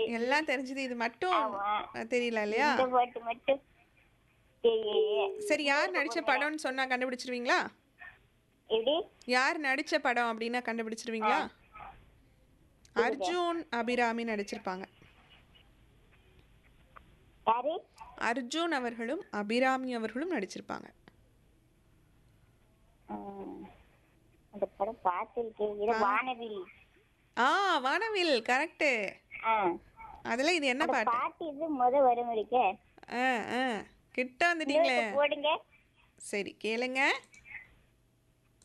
எல்லாம் தெரிஞ்சது இது மட்டும் ஆமா. அஹ், தெரியல இல்லையா இந்த பாட்டு மட்டும் தெரியலையே. சரி யார் நடிச்ச படம்னு சொன்னா கண்டுபிடிச்சிருவீங்களா எப்படி யார் நடிச்ச படம் அப்படின்னா கண்டுபிடிச்சிருவீங்களா அர்ஜுன் அபிராமி நடிச்சிருப்பாங்க யாரு அர்ஜுன் அவர்களும் அபிராமி அவர்களும் நடிச்சிருப்பாங்க ம். அந்த படம் பார்த்திருக்கேன் இது வானவில் ஆ வானவில் கரெக்டு ஆ அதில் இது என்ன அந்த பாட்டு பாட்டு இது முத வரும் இருக்க ஆ ஆ கிட்ட வந்துட்டீங்களே போடுங்க சரி கேளுங்க